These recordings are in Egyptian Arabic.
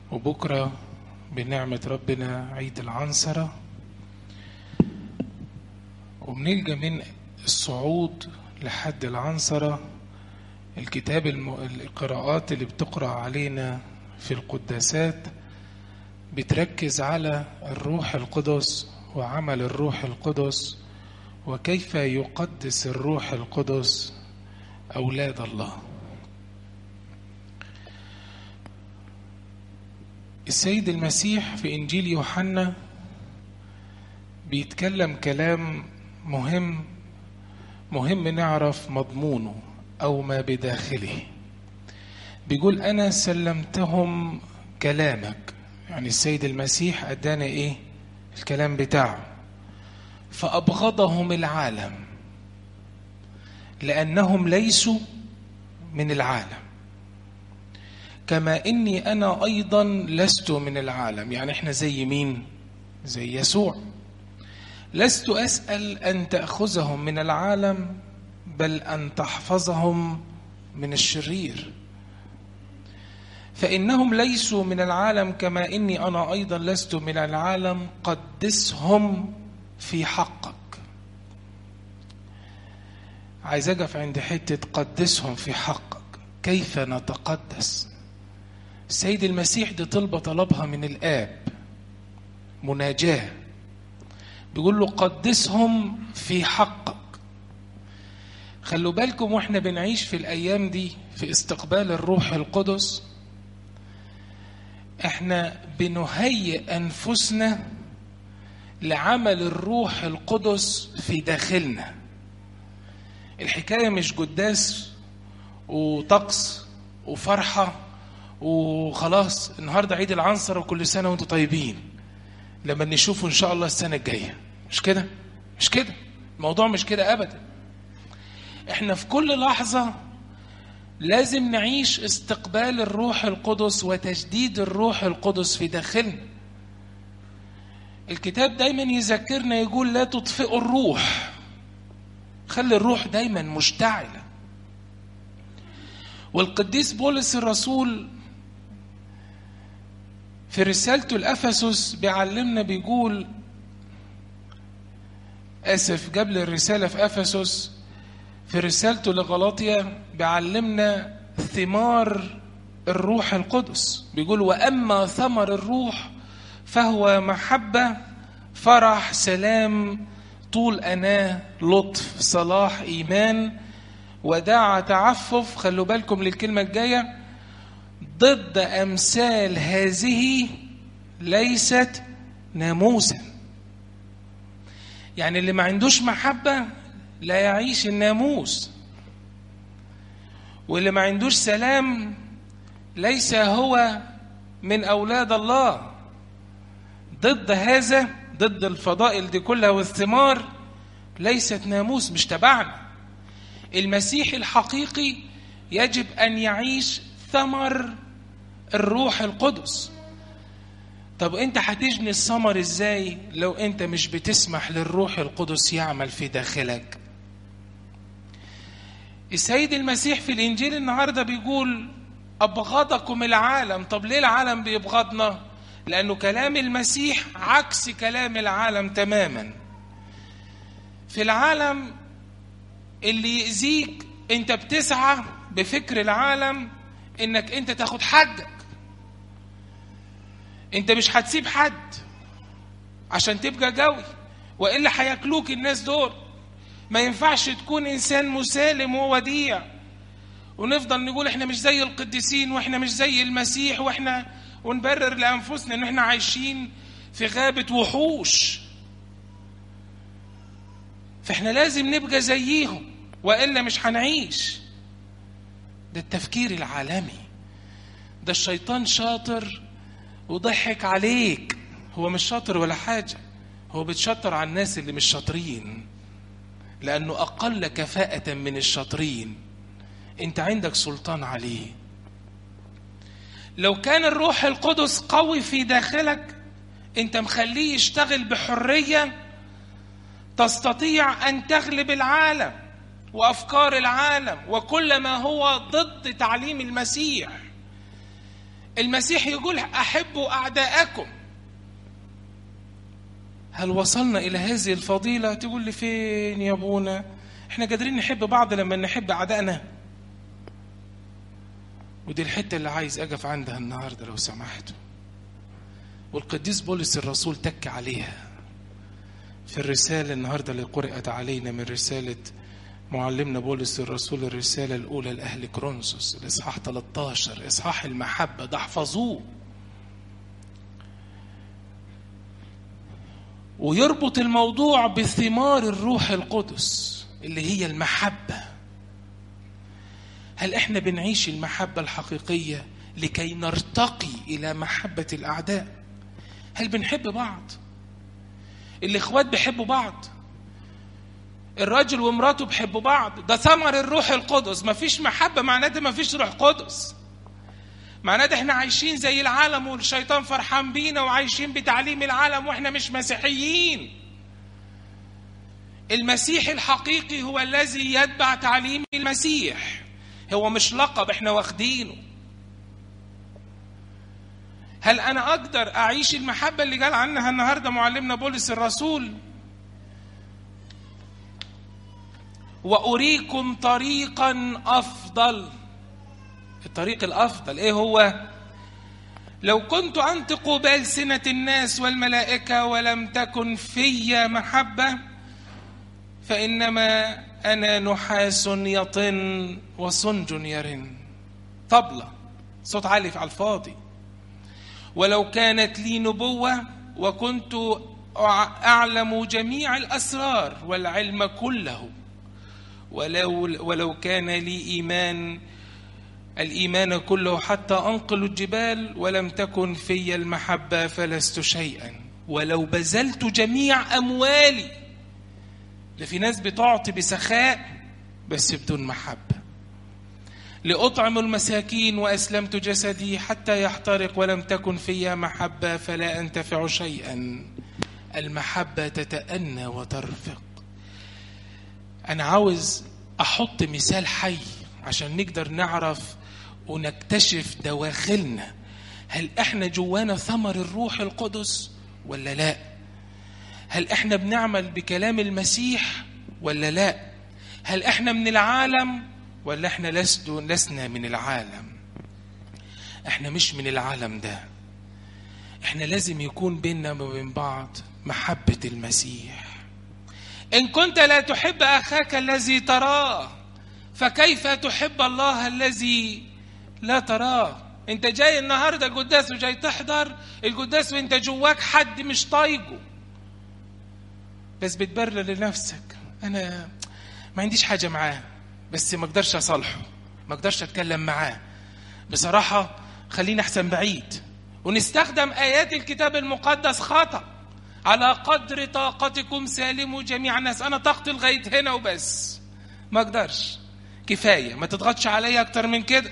وبكرة بنعمة ربنا عيد العنصرة وبنلقى من الصعود لحد العنصرة الكتاب الم... القراءات اللي بتقرأ علينا في القداسات بتركز على الروح القدس وعمل الروح القدس وكيف يقدس الروح القدس أولاد الله السيد المسيح في إنجيل يوحنا بيتكلم كلام مهم مهم نعرف مضمونه أو ما بداخله بيقول أنا سلمتهم كلامك يعني السيد المسيح أدانا إيه الكلام بتاعه فأبغضهم العالم لأنهم ليسوا من العالم كما إني أنا أيضا لست من العالم يعني إحنا زي مين زي يسوع لست أسأل أن تأخذهم من العالم بل أن تحفظهم من الشرير فإنهم ليسوا من العالم كما إني أنا أيضا لست من العالم قدسهم في حقك عايز أقف عند حتة قدسهم في حقك كيف نتقدس السيد المسيح دي طلبة طلبها من الآب مناجاة بيقول له قدسهم في حقك خلوا بالكم واحنا بنعيش في الأيام دي في استقبال الروح القدس احنا بنهيئ أنفسنا لعمل الروح القدس في داخلنا الحكاية مش قداس وطقس وفرحة وخلاص النهاردة عيد العنصر وكل سنة وانتم طيبين لما نشوفه إن شاء الله السنة الجاية مش كده مش كده الموضوع مش كده أبدا احنا في كل لحظة لازم نعيش استقبال الروح القدس وتجديد الروح القدس في داخلنا الكتاب دايما يذكرنا يقول لا تطفئوا الروح خلي الروح دايما مشتعلة والقديس بولس الرسول في رسالته لأفسس بيعلمنا بيقول آسف قبل الرسالة في أفسس في رسالته لغلاطيا بيعلمنا ثمار الروح القدس بيقول وأما ثمر الروح فهو محبة فرح سلام طول أناة لطف صلاح إيمان وداع تعفف خلوا بالكم للكلمة الجاية ضد أمثال هذه ليست ناموسا يعني اللي ما عندوش محبة لا يعيش الناموس واللي ما عندوش سلام ليس هو من أولاد الله ضد هذا ضد الفضائل دي كلها والثمار ليست ناموس مش تبعنا المسيح الحقيقي يجب أن يعيش ثمر الروح القدس طب انت هتجني الثمر ازاي لو انت مش بتسمح للروح القدس يعمل في داخلك السيد المسيح في الانجيل النهارده بيقول ابغضكم العالم طب ليه العالم بيبغضنا لانه كلام المسيح عكس كلام العالم تماما في العالم اللي يأذيك انت بتسعى بفكر العالم انك انت تاخد حقك انت مش هتسيب حد عشان تبقى جوي والا هياكلوك الناس دول ما ينفعش تكون انسان مسالم ووديع ونفضل نقول احنا مش زي القديسين واحنا مش زي المسيح واحنا ونبرر لانفسنا ان احنا عايشين في غابه وحوش فاحنا لازم نبقى زيهم والا مش هنعيش ده التفكير العالمي ده الشيطان شاطر وضحك عليك هو مش شاطر ولا حاجة هو بتشطر على الناس اللي مش شاطرين لأنه أقل كفاءة من الشاطرين أنت عندك سلطان عليه لو كان الروح القدس قوي في داخلك أنت مخليه يشتغل بحرية تستطيع أن تغلب العالم وأفكار العالم وكل ما هو ضد تعليم المسيح المسيح يقول احبوا اعداءكم هل وصلنا الى هذه الفضيله تقول لي فين يا ابونا احنا قادرين نحب بعض لما نحب اعدائنا ودي الحته اللي عايز اقف عندها النهارده لو سمحتوا والقديس بولس الرسول تك عليها في الرساله النهارده اللي قرات علينا من رساله معلمنا بولس الرسول الرسالة الأولى لأهل كرونسوس الإصحاح 13 إصحاح المحبة ده احفظوه ويربط الموضوع بثمار الروح القدس اللي هي المحبة هل احنا بنعيش المحبة الحقيقية لكي نرتقي إلى محبة الأعداء هل بنحب بعض الإخوات بيحبوا بعض الراجل ومراته بيحبوا بعض ده ثمر الروح القدس مفيش محبة معناته مفيش روح قدس معناته احنا عايشين زي العالم والشيطان فرحان بينا وعايشين بتعليم العالم واحنا مش مسيحيين المسيح الحقيقي هو الذي يتبع تعليم المسيح هو مش لقب احنا واخدينه هل انا اقدر اعيش المحبه اللي قال عنها النهارده معلمنا بولس الرسول واريكم طريقا افضل الطريق الافضل ايه هو لو كنت انطق بالسنه الناس والملائكه ولم تكن في محبه فانما انا نحاس يطن وصنج يرن طبله صوت عالي على الفاضي ولو كانت لي نبوه وكنت اعلم جميع الاسرار والعلم كله ولو ولو كان لي ايمان الايمان كله حتى انقل الجبال ولم تكن في المحبه فلست شيئا ولو بذلت جميع اموالي ده في ناس بتعطي بسخاء بس بدون محبه لاطعم المساكين واسلمت جسدي حتى يحترق ولم تكن في محبه فلا انتفع شيئا المحبه تتانى وترفق أنا عاوز أحط مثال حي عشان نقدر نعرف ونكتشف دواخلنا هل إحنا جوانا ثمر الروح القدس ولا لا هل إحنا بنعمل بكلام المسيح ولا لا هل إحنا من العالم ولا إحنا لسنا من العالم إحنا مش من العالم ده إحنا لازم يكون بيننا وبين بعض محبة المسيح إن كنت لا تحب أخاك الذي تراه فكيف تحب الله الذي لا تراه انت جاي النهاردة القداس وجاي تحضر القداس وانت جواك حد مش طايقه بس بتبرر لنفسك انا ما عنديش حاجة معاه بس ما اقدرش اصالحه ما اقدرش اتكلم معاه بصراحة خلينا احسن بعيد ونستخدم ايات الكتاب المقدس خطأ على قدر طاقتكم سالموا جميع الناس انا طاقتي لغايه هنا وبس ما اقدرش كفايه ما تضغطش عليا اكتر من كده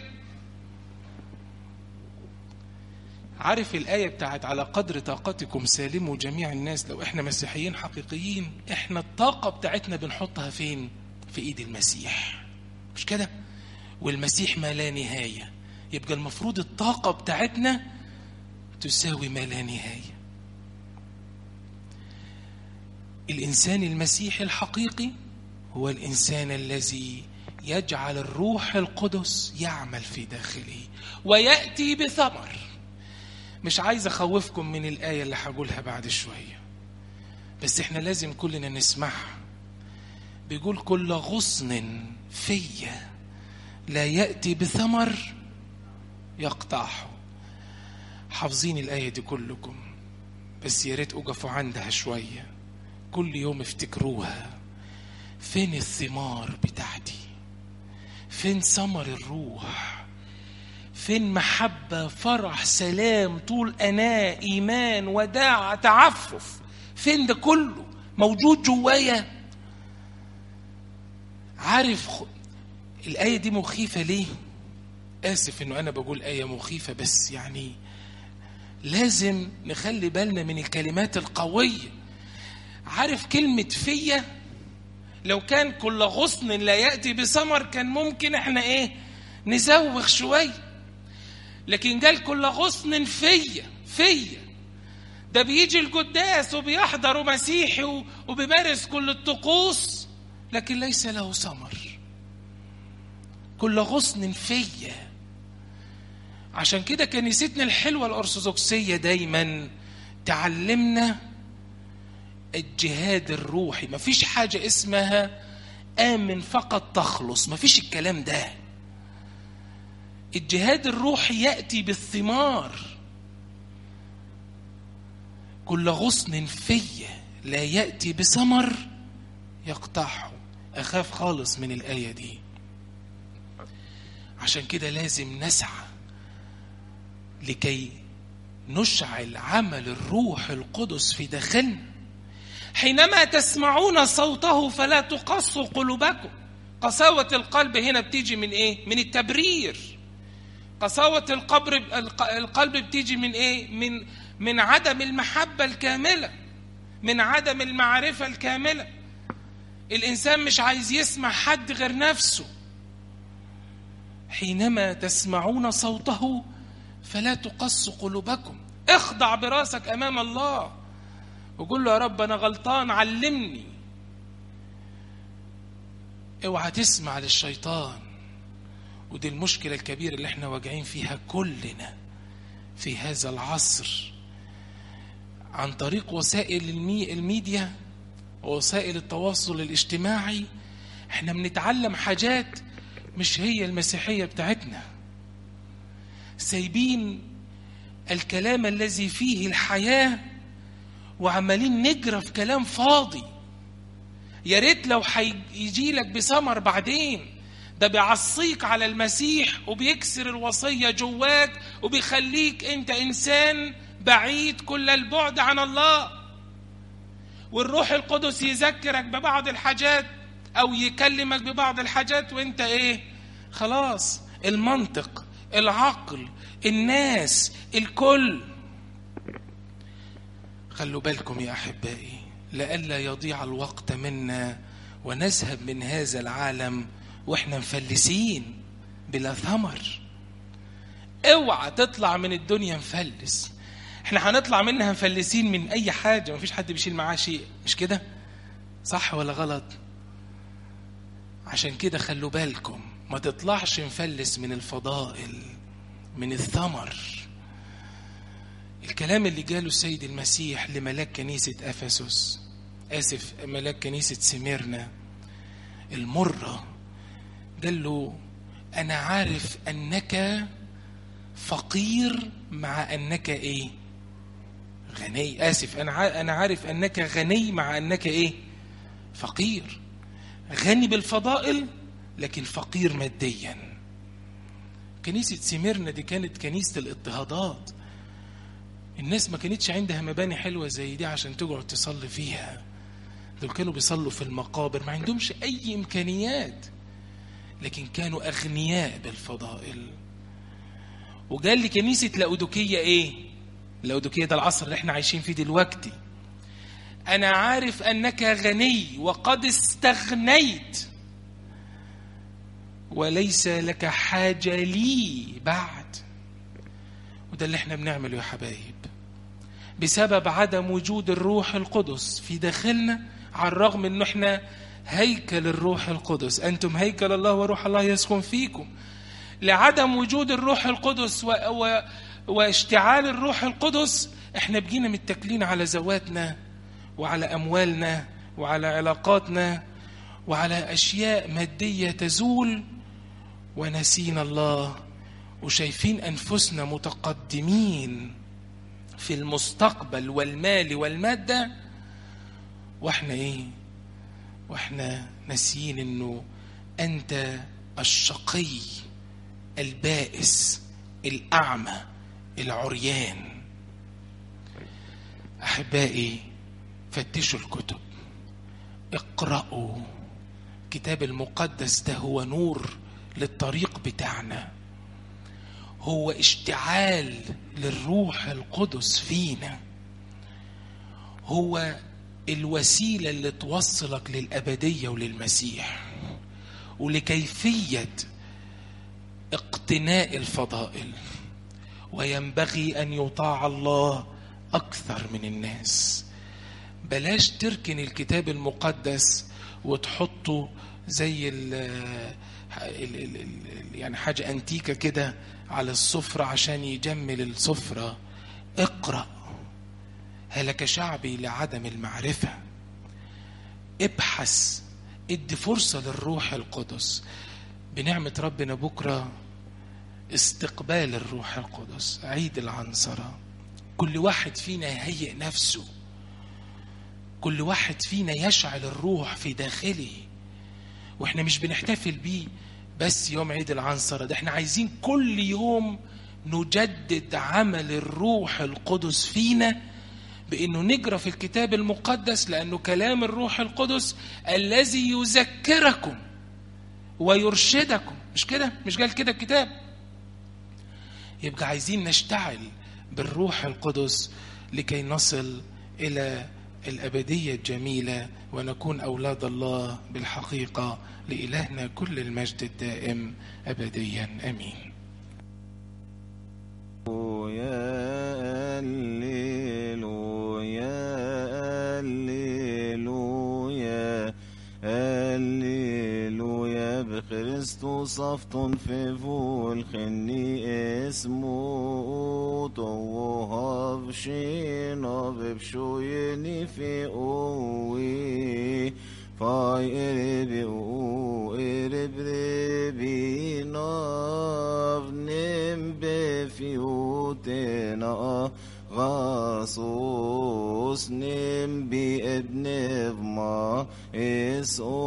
عارف الآية بتاعت على قدر طاقتكم سالموا جميع الناس لو احنا مسيحيين حقيقيين احنا الطاقة بتاعتنا بنحطها فين؟ في ايد المسيح مش كده؟ والمسيح ما لا نهاية يبقى المفروض الطاقة بتاعتنا تساوي ما لا نهايه الانسان المسيحي الحقيقي هو الانسان الذي يجعل الروح القدس يعمل في داخله وياتي بثمر مش عايز اخوفكم من الايه اللي هقولها بعد شويه بس احنا لازم كلنا نسمعها بيقول كل غصن فيا لا ياتي بثمر يقطعه حافظين الايه دي كلكم بس يا ريت اقفوا عندها شويه كل يوم افتكروها فين الثمار بتاعتي فين ثمر الروح فين محبة فرح سلام طول أناء إيمان وداع تعفف فين ده كله موجود جوايا عارف خ... الآية دي مخيفة ليه آسف إنه أنا بقول آية مخيفة بس يعني لازم نخلي بالنا من الكلمات القوية عارف كلمة فيا لو كان كل غصن لا يأتي بثمر كان ممكن احنا ايه نزوغ شوية لكن قال كل غصن فيا فيا ده بيجي القداس وبيحضر مسيحي وبيمارس كل الطقوس لكن ليس له ثمر كل غصن فيا عشان كده كنيستنا الحلوة الأرثوذكسية دايما تعلمنا الجهاد الروحي مفيش حاجة اسمها آمن فقط تخلص مفيش الكلام ده الجهاد الروحي يأتي بالثمار كل غصن فيا لا يأتي بثمر يقطعه أخاف خالص من الآية دي عشان كده لازم نسعى لكي نشعل عمل الروح القدس في داخلنا حينما تسمعون صوته فلا تقصوا قلوبكم قساوة القلب هنا بتيجي من ايه؟ من التبرير قساوة القبر القلب بتيجي من ايه؟ من من عدم المحبة الكاملة من عدم المعرفة الكاملة الإنسان مش عايز يسمع حد غير نفسه حينما تسمعون صوته فلا تقص قلوبكم اخضع براسك امام الله وقول له يا رب انا غلطان علمني اوعى تسمع للشيطان ودي المشكله الكبيره اللي احنا واجعين فيها كلنا في هذا العصر عن طريق وسائل المي الميديا ووسائل التواصل الاجتماعي احنا بنتعلم حاجات مش هي المسيحيه بتاعتنا سايبين الكلام الذي فيه الحياة وعمالين نجرى في كلام فاضي يا ريت لو هيجي لك بثمر بعدين ده بيعصيك على المسيح وبيكسر الوصية جواك وبيخليك انت انسان بعيد كل البعد عن الله والروح القدس يذكرك ببعض الحاجات او يكلمك ببعض الحاجات وانت ايه خلاص المنطق العقل الناس الكل خلوا بالكم يا احبائي لئلا يضيع الوقت منا ونذهب من هذا العالم واحنا مفلسين بلا ثمر اوعى تطلع من الدنيا مفلس احنا هنطلع منها مفلسين من اي حاجه مفيش حد بيشيل معاه شيء مش كده صح ولا غلط عشان كده خلوا بالكم ما تطلعش مفلس من الفضائل من الثمر الكلام اللي جاله السيد المسيح لملاك كنيسة أفسس آسف ملاك كنيسة سميرنا المرة قال له أنا عارف أنك فقير مع أنك إيه غني آسف أنا أنا عارف أنك غني مع أنك إيه فقير غني بالفضائل لكن فقير ماديا كنيسة سميرنا دي كانت كنيسة الاضطهادات الناس ما كانتش عندها مباني حلوة زي دي عشان تقعد تصلي فيها دول كانوا بيصلوا في المقابر ما عندهمش أي إمكانيات لكن كانوا أغنياء بالفضائل وقال لي كنيسة لاودوكية إيه لاودوكية ده العصر اللي احنا عايشين فيه دلوقتي أنا عارف أنك غني وقد استغنيت وليس لك حاجة لي بعد وده اللي احنا بنعمله يا حبايب بسبب عدم وجود الروح القدس في داخلنا على الرغم ان احنا هيكل الروح القدس انتم هيكل الله وروح الله يسكن فيكم لعدم وجود الروح القدس و... و... واشتعال الروح القدس احنا بقينا متكلين على ذواتنا وعلى اموالنا وعلى علاقاتنا وعلى اشياء ماديه تزول ونسينا الله وشايفين انفسنا متقدمين في المستقبل والمال والماده واحنا ايه واحنا ناسيين انه انت الشقي البائس الاعمى العريان احبائي فتشوا الكتب اقرأوا الكتاب المقدس ده هو نور للطريق بتاعنا هو اشتعال للروح القدس فينا هو الوسيله اللي توصلك للابديه وللمسيح ولكيفيه اقتناء الفضائل وينبغي ان يطاع الله اكثر من الناس بلاش تركن الكتاب المقدس وتحطه زي ال ال ال ال يعني حاجة أنتيكة كده على السفرة عشان يجمل السفرة اقرأ هلك شعبي لعدم المعرفة ابحث ادي فرصة للروح القدس بنعمة ربنا بكرة استقبال الروح القدس عيد العنصرة كل واحد فينا يهيئ نفسه كل واحد فينا يشعل الروح في داخله واحنا مش بنحتفل بيه بس يوم عيد العنصرة ده احنا عايزين كل يوم نجدد عمل الروح القدس فينا بانه نجرى في الكتاب المقدس لانه كلام الروح القدس الذي يذكركم ويرشدكم مش كده مش قال كده الكتاب يبقى عايزين نشتعل بالروح القدس لكي نصل الى الابديه الجميله ونكون اولاد الله بالحقيقه لالهنا كل المجد الدائم ابديا امين يا هللويا هللويا هللويا بخريستوس أفطن في فول خني اسمه طوها بشينا ببشويني في قوي فاي اربي او ارب ربي ناف نم بفيوتنا غاصوس نم بابن ما اسو